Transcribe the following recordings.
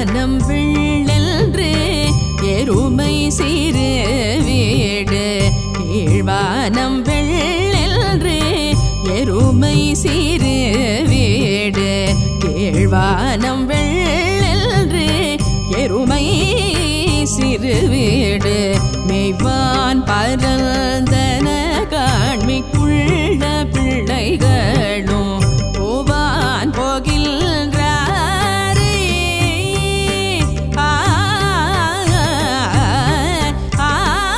கீழ்வானம் வெள்ளென்று எருமை சிறு வீடு கீழ்வானம் வெள்ளென்று எருமை சிறு வீடு கீழ்வானம் வெள்ளென்று எருமை சிறு வீடு மெய்வான் பரந்தன காண்மிக்குள்ள பிள்ளைகளும் போவான் போகின்றாரே ஆ, ஆ,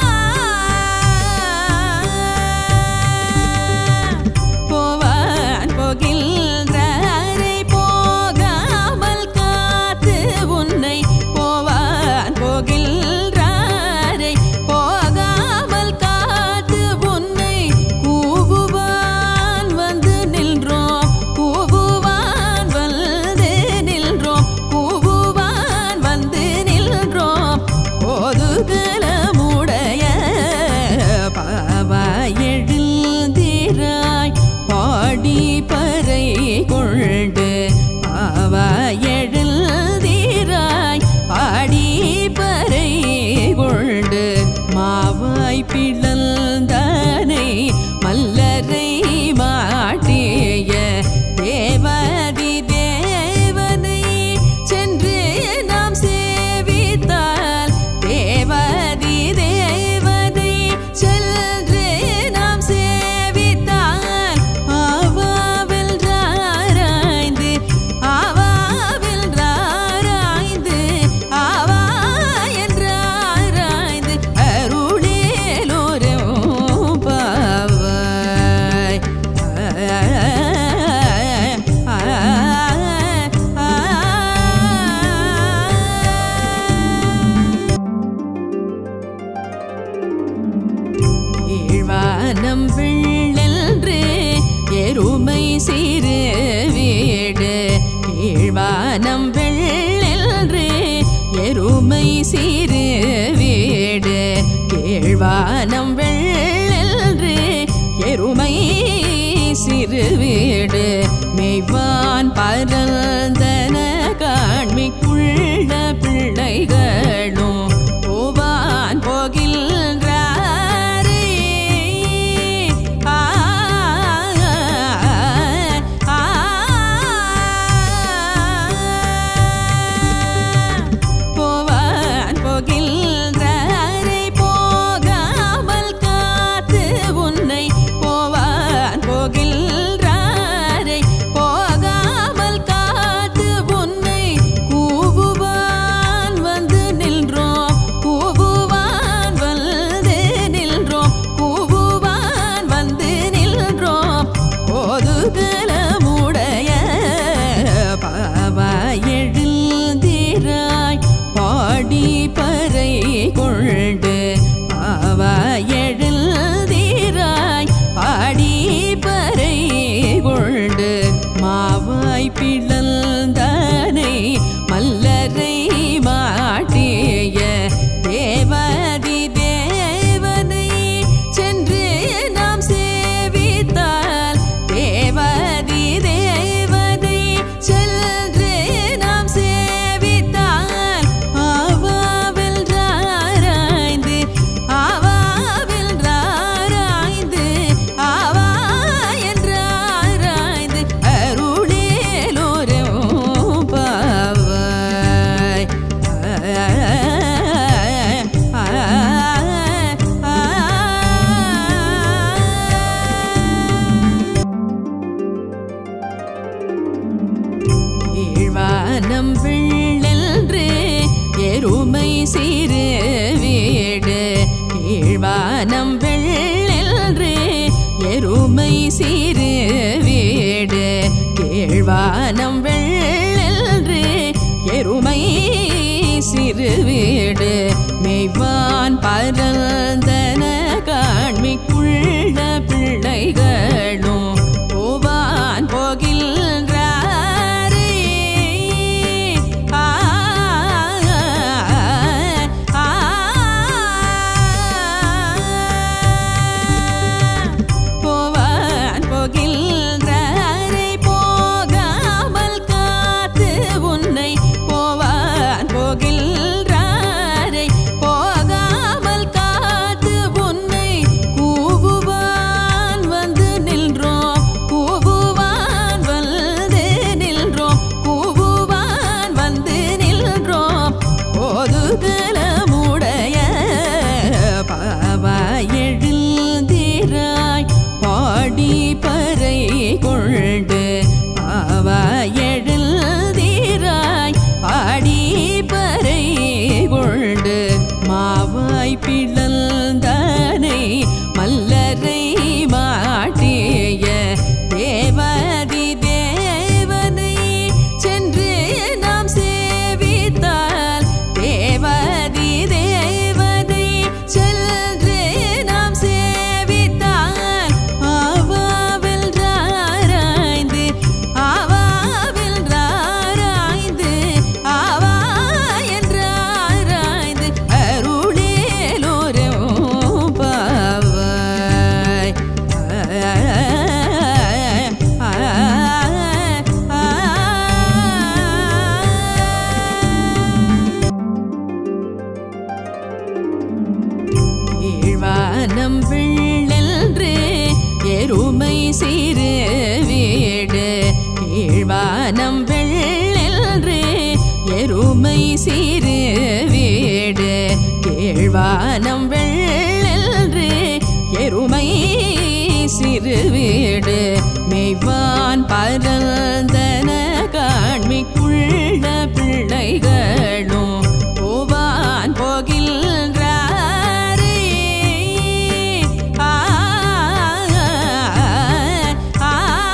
போவான் போகின்றாரை போகாமல் காத்து உன்னை போவான் போகின்றாரை போகாமல் காத்து உன்னை கூவுவான் வந்து நின்றோம் கூவுவான் வந்து நின்றோம் கூவுவான் வந்து நின்றோம் கோதுகலமுடைய பாவாயெழுந்திராய் பாடி பறை கொண்டு பாவாயெழுந்திராய் பாடி பறை கொண்டு மாவாய் பிளந்தானை மல்லரை மாட்டிய தேவாதி தேவனை சென்று நாம் சேவித்தால் தேவாதி தேவனை சென்று நாம் சேவித்தால் ஆவாவில் ராராய்ந்து ஆவாவில் ராராய்ந்து ஆவா என்றாராய்ந்து அருளேலோரும் பாவாய் கீழ்வானம் வெள்ளென்று எருமை சிறு வீடு கீழ்வானம் வெள்ளென்று எருமை சிறு வீடு கீழ்வானம் வெள்ளென்று எருமை சிறு வீடு மெய்வான் பரந்தன காண்மிக்குள்ள பிள்ளைகளும் போவான் போகின்றாரே ஆ, ஆ, போவான் போகின்றாரை போகாமல் காத்து உன்னை போவான் போகின்றாரை போகாமல் காத்து உன்னை கூவுவான் வந்து நின்றோம் கூவுவான் வந்து நின்றோம் கூவுவான் வந்து நின்றோம் கோதுகலமுடைய பாவாயெழுந்திராய் பாடி பறை கொண்டு பாவாயெழுந்திராய் பாடி பறை கொண்டு மாவாய் பிளந்தானை மல்லரை மாட்டிய தேவாதி தேவனை சென்று நாம் சேவித்தால் தேவாதி தேவனை சென்று நாம் சேவித்தால் ஆவாவில் ராராய்ந்து ஆவாவில் ராராய்ந்து ஆவா என்றாராய்ந்து அருளேலோரும் பாவாய் ஆ, ஆ, ஆ, கீழ்வானம் வெள்ளென்று எருமை சிறு வீடு கீழ்வானம் வெள்ளென்று எருமை சிறு வீடு கீழ்வானம் வெள்ளென்று எருமை சிறு வீடு மெய்வான் பரந்தன காண்மிக்குள்ள பிள்ளைகளும் போவான் போகின்றாரே ஆ, ஆ, போவான் போகின்றாரை போகாமல் காத்து உன்னை போவான் சிறு வீடு கேழ்வானம் வெள்ளென்று எருமை சிறு வீடு மெய்வான் பரந்தன காண்மிக்குள்ள பிள்ளைகளும் போவான் போகின்றாரே ஆ ஆ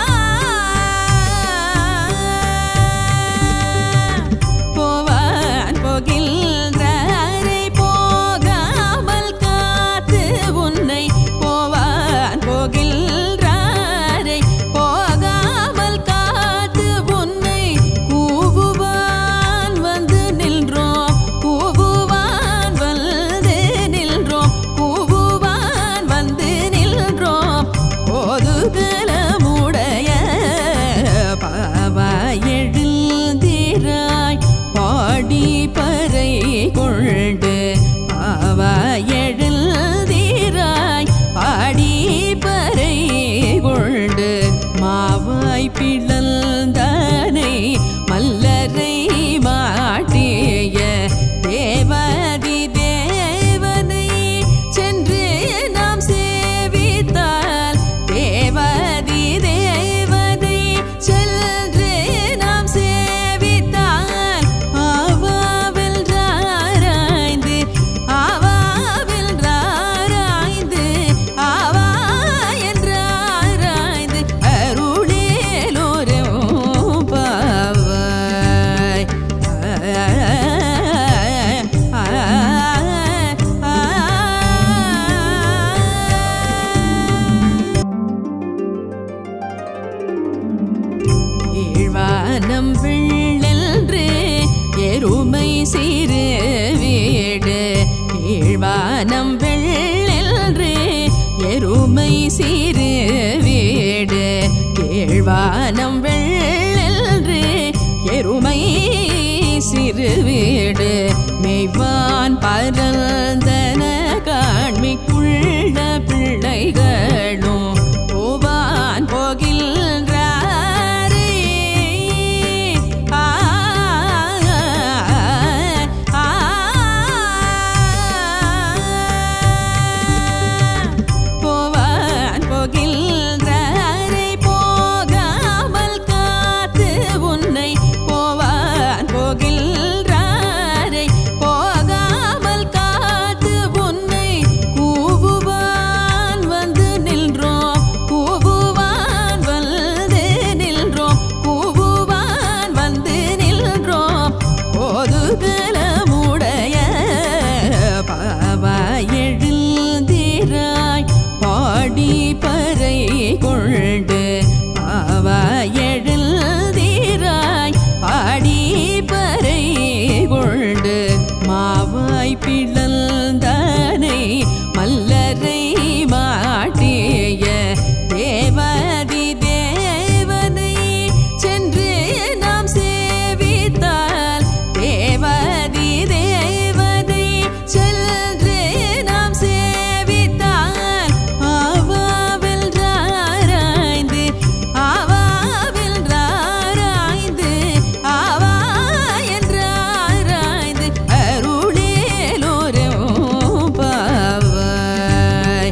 போவான் போகின்றாரை போகாமல் காத்து உன்னை போவான் போகின்றாரை போகாமல் காத்து உன்னை கூவுவான் வந்து நின்றோம் கூவுவான் வந்து நின்றோம் கூவுவான் வந்து நின்றோம் கோதுகலமுடைய பாவாய் எழுந்திராய் பாடி பறை கொண்டு பாவாய் எழுந்திராய் பாடி பறை கொண்டு மாவாய் பிளந்தானை மல்லரை மாட்டிய தேவாதி தேவனை சென்று நாம் சேவித்தால் தேவாதி தேவனை சென்று நாம் சேவித்தால் ஆவாவில் ராராய்ந்து ஆவாவில் ராராய்ந்து ஆவா என்றாராய்ந்து அருளேலோரும் பாவாய் கீழ்வானம் வெள்ளென்று எருமை சிறு வீடு கீழ்வானம் வெள்ளென்று எருமை சிறு வீடு கீழ்வானம் வெள்ளென்று எருமை சிறு வீடு மெய்வான் பரந்தன காண்மிக்குள்ள பிள்ளைகளும் போவான் போகின்றாரே ஆ ஆ போவான் போகின்றாரை போகாமல் காத்து உன்னை போவான் போகின்றாரை போகாமல் காத்து உன்னை கூவுவான் வந்து நின்றோம் கூவுவான் வந்து நின்றோம் கூவுவான் வந்து நின்றோம் கோதுகலமுடைய பாவாய் எழுந்திராய் பாடி பறை கொண்டு பாவாய் எழுந்திராய் பாடி பறை கொண்டு மாவாய் பிளந்தானை மல்லரை மாட்டிய தேவாதி தேவனை சென்று நாம் சேவித்தால் தேவாதி தேவனை சென்று நாம் சேவித்தால் ஆவாவில் ராராய்ந்து ஆவாவில் ராராய்ந்து ஆவா என்றாராய்ந்து அருளேலோரும் பாவாய்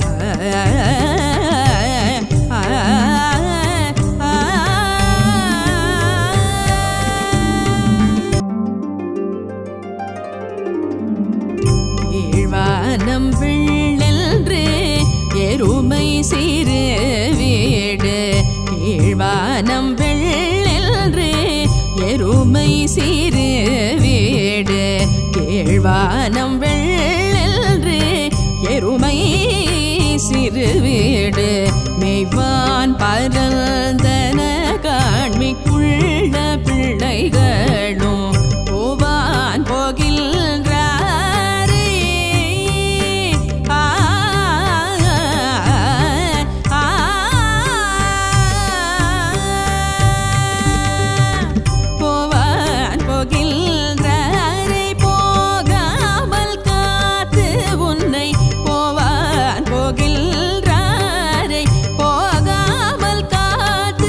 கீழ்வானம் வெள்ளென்று எருமை சிறு வீடு கீழ்வானம் வெள்ளென்று எருமை சிறு வீடு கீழ்வானம் வெள்ளென்று எருமை சிறு வீடு மெய்வான் பரந்தன காண்மிக்குள்ள பிள்ளைகளும் போவான் போகின்றாரே ஆ ஆ போவான் போகின்றாரை போகாமல் காத்து உன்னை போவான் போகின்றாரை போகாமல் காத்து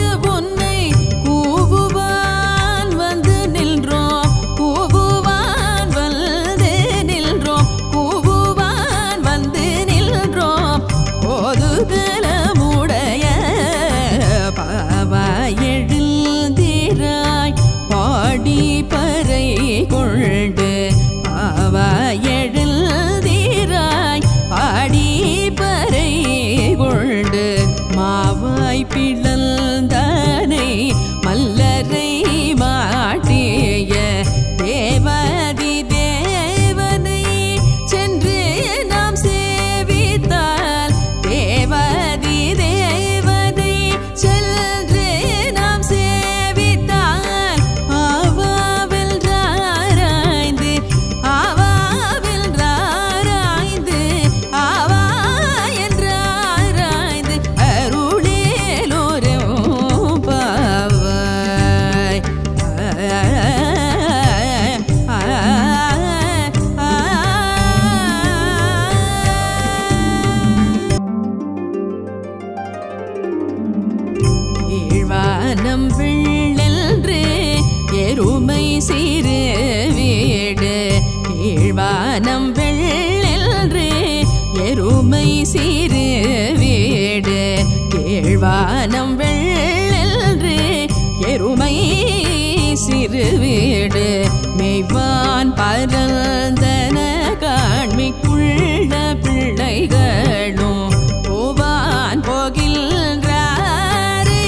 சிறு வீடு கீழ்வானம் வெள்ளென்று எருமை சிறு வீடு கீழ்வானம் வெள்ளென்று எருமை சிறு வீடு மெய்வான் பரந்தன காண்மிக்குள்ள பிள்ளைகளும் போவான் போகின்றாரே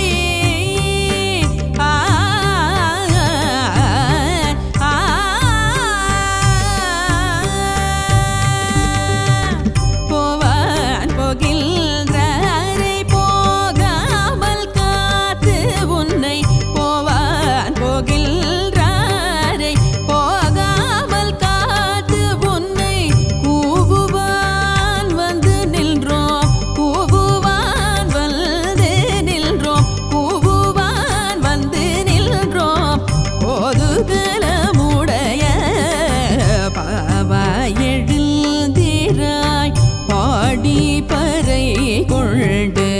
ஆ, ஆ, போவான் போகின்றாரை போகாமல் காத்து உன்னை போவான் போகின்றாரை போகாமல் காத்து உன்னை கூவுவான் வந்து நின்றோம் கூவுவான் வந்து நின்றோம் கூவுவான் வந்து நின்றோம் கோதுகலமுடைய பாவாயெழுந்திராய் பாடி பறை கொண்டு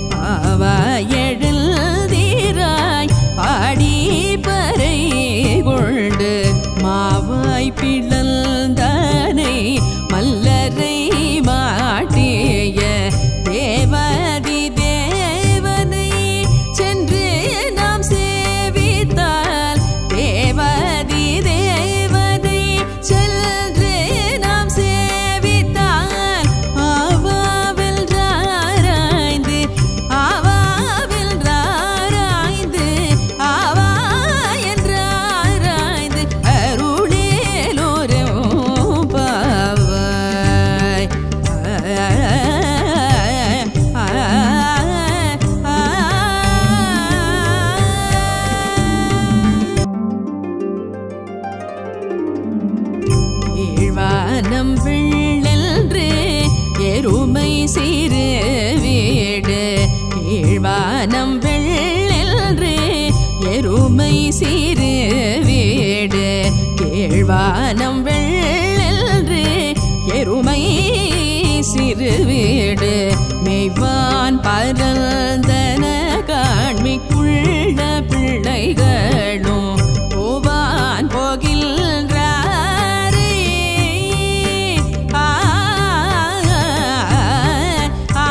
பாவாயெழுந்திராய் பாடி பறை கொண்டு மாவாய் பிளந்தானை மல்லரை மாட்டிய தேவாதி தேவனை சென்று நாம் சேவித்தால் தேவாதி தேவனை சென்று நாம் சேவித்தால் ஆவாவில் ராராய்ந்து ஆவாவில் ராராய்ந்து ஆவா என்றாராய்ந்து அருளேலோரும் பாவாய் கீழ்வானம் வெள்ளென்று எருமை சிறு வீடு கீழ்வானம் வெள்ளென்று எருமை சிறு வீடு கீழ்வானம் வெள்ளென்று எருமை சிறு வீடு மெய்வான் பரந்தன காண்மிக்குள்ள பிள்ளைகளும் போவான் போகின்றாரே ஆ, ஆ,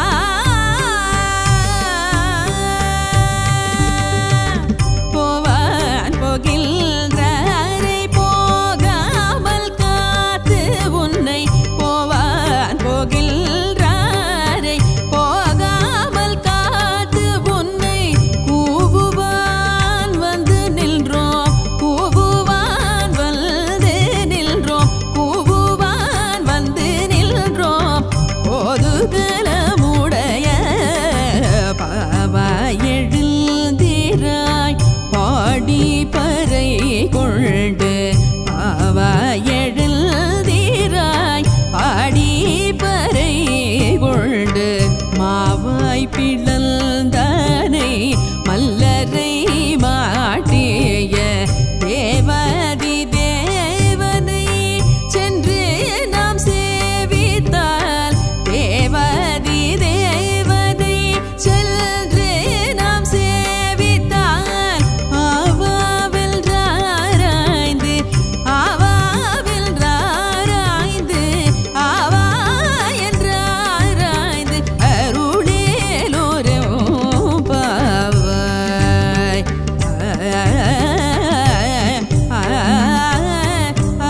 போவான் போகின்றாரை போகாமல் காத்து உன்னை போவான் போகின்றாரை போகாமல் காத்து உன்னை கூவுவான் வந்து நின்றோம் கூவுவான் வந்து நின்றோம் கூவுவான் வந்து நின்றோம் கோதுகலமுடைய பாவாயெழுந்திராய் பாடி பறை கொண்டு பாவாயெழுந்திராய் பாடி பறை கொண்டு மாவாய் பிளந்தானை மல்லரை மாட்டிய தேவாதி தேவனை சென்று நாம் சேவித்தால் தேவாதி தேவனை சென்று நாம் சேவித்தால் ஆவாவில் ராராய்ந்து ஆவாவில் ராராய்ந்து ஆவா என்றாராய்ந்து அருளேலோரும் பாவாய் ஆ, ஆ,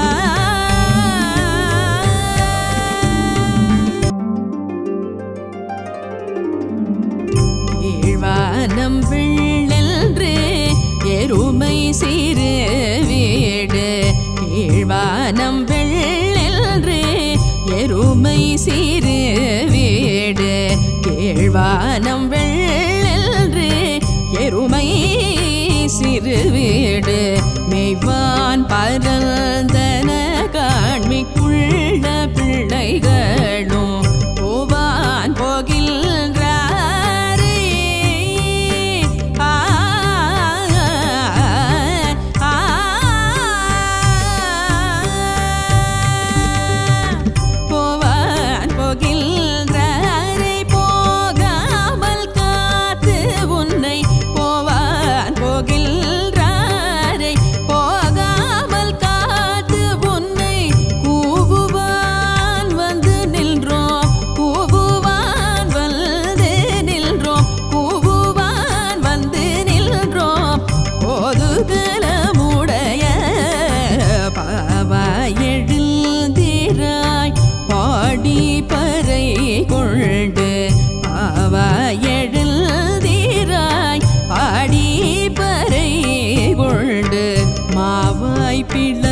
கீழ்வானம் வெள்ளென்று எருமை சிறு வீடு கீழ்வானம் வெள்ளென்று எருமை சிறு வீடு கீழ்வானம் வெள்ளென்று எருமை சிறு வீடு மெய்வான் பரந்தன காண்மிக்குள்ள பிள்ளைகளும் போவான் போகின்றாரே ஆ, ஆ, போவான் போகின்றாரை போகாமல் காத்து உன்னை போவான் போகின்றாரை போகா குதலமுடைய பாவாய் எழுந்திராய் பாடி பறை கொண்டு பாவாய் எழுந்திராய் பாடி பறை கொண்டு மாவாய் பிள்ளை